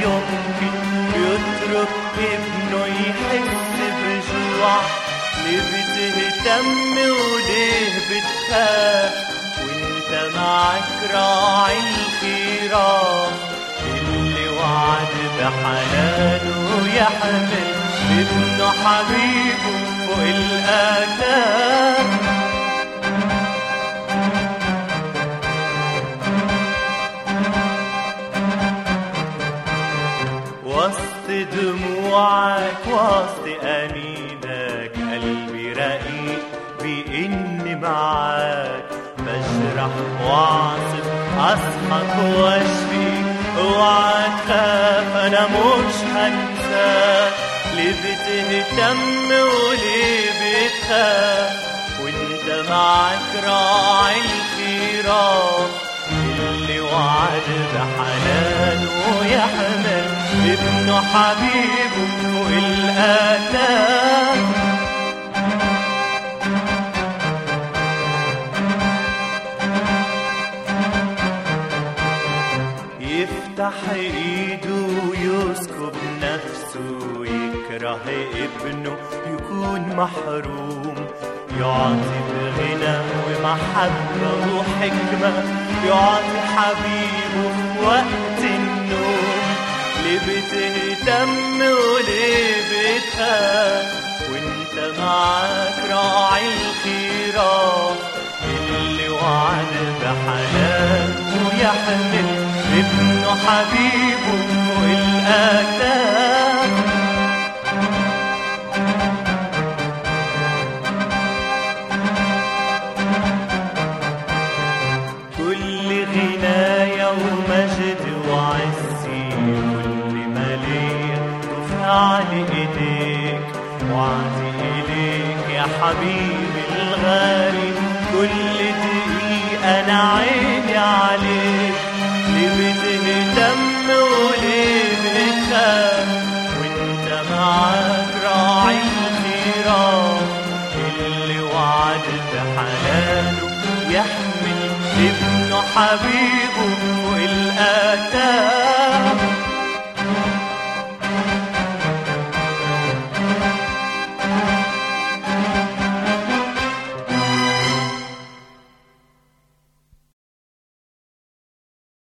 يمكن يترك ابنه يحس بجوع ليه بتهتم وليه بتخاف وانت معك راعي الخيرات اللي وعد بحنانه يحمل ابنه حبيبه فوق الآلاف وسط دموعك وسط أنينك قلبي رقيق بإني معاك بجرح واعصف أصحك واشفيك اوعى تخاف أنا مش هنساك ليه بتهتم وليه بتخاف وانت معك راعي الخيرات اللي وعد بحنانه يحمل ابنه حبيبه فوق الآلاف يفتح ايده ويسكب نفسه ويكره ابنه يكون محروم يعطي بغنى ومحبة وحكمة يعطي حبيبه في وقت النوم ليه بتهتم وليه بتخاف وانت معاك راعي الخيرات اللي وعد بحنانه يحمل ابنه حبيبه فوق الآلاف كل غناية ومجد وعزي كل مالية تفعل إيديك وعدي إليك يا حبيبي الغالي كل دقيقة أنا عيني عليك ليه بتهتم وليه بتخاف وانت معاك راعي الخيرات اللي وعد بحنانه يحمل ابنه حبيبه فوق الآتاف